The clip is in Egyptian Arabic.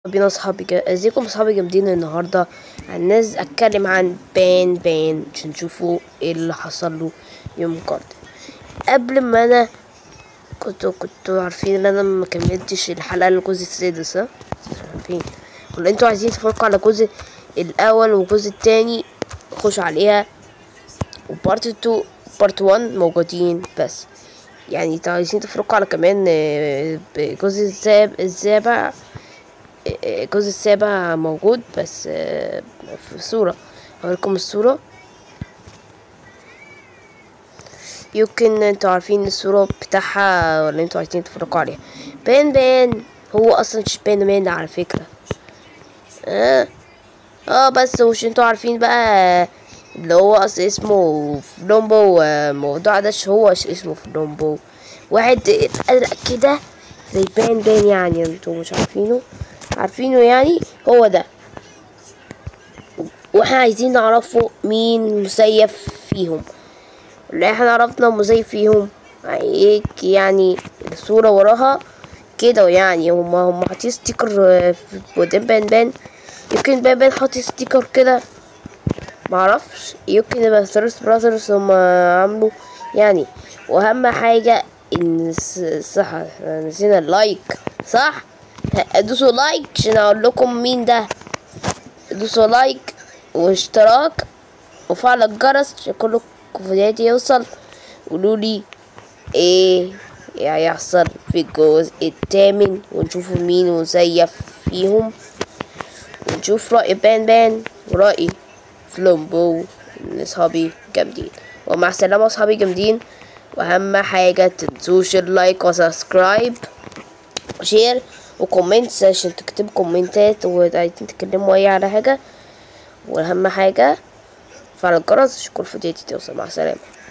بينا اصحابي جا... ازيكم اصحابي جامدين النهارده هننزل اتكلم عن بان بان عشان تشوفوا ايه اللي حصل له يوم قادم قبل ما انا كنتوا كنتوا عارفين ان انا ما كملتش الحلقه الجزء السادس ها عارفين ولا انتوا عايزين تتفرجوا على الجزء الاول والجزء التاني خشوا عليها وبارت 2 بارت 1 موجودين بس يعني انتوا عايزين تتفرجوا على كمان آه، الجزء الساب- السابع الجزء السابع موجود بس آه، في صورة هوريكم الصورة يمكن انتوا عارفين الصورة بتاعها ولا انتوا عايزين تتفرجوا عليها بان بان هو اصلا مش بان مان على فكرة اه اه بس مش انتوا عارفين بقى اللي هو اصلا اسمه فلومبو آه، الموضوع ده ش- هو ش- اسمه فلومبو واحد ازرق كده زي بان بان يعني انتوا مش عارفينه عارفينه يعني هو ده واحنا عايزين نعرفه مين مسيف فيهم اللي احنا عرفنا مزيف فيهم هيك يعني الصورة وراها كده يعني هما هما حاطين ستيكر آه، في قدام بان بان يمكن بان بان حاطط ستيكر كده معرفش يمكن يبقى ثيرست براذرز هما عملوا يعني واهم حاجة ان س- صح احنا نسينا اللايك صح دوسوا لايك عشان اقول لكم مين ده دوسوا لايك واشتراك وفعل الجرس عشان كل فيديوهاتي يوصل قولولي ايه هيحصل في الجزء الثامن ونشوف مين مزيف فيهم ونشوف رأي بان بان ورأي فلومبو من اصحابي جامدين ومع السلامة اصحابي جامدين واهم حاجة تنسوش اللايك وسبسكرايب وشير وكومنتس عشان تكتب كومنتات وعايزين تتكلموا اي على حاجة واهم حاجة فعل الجرس عشان كل فيديوهاتي توصل مع السلامة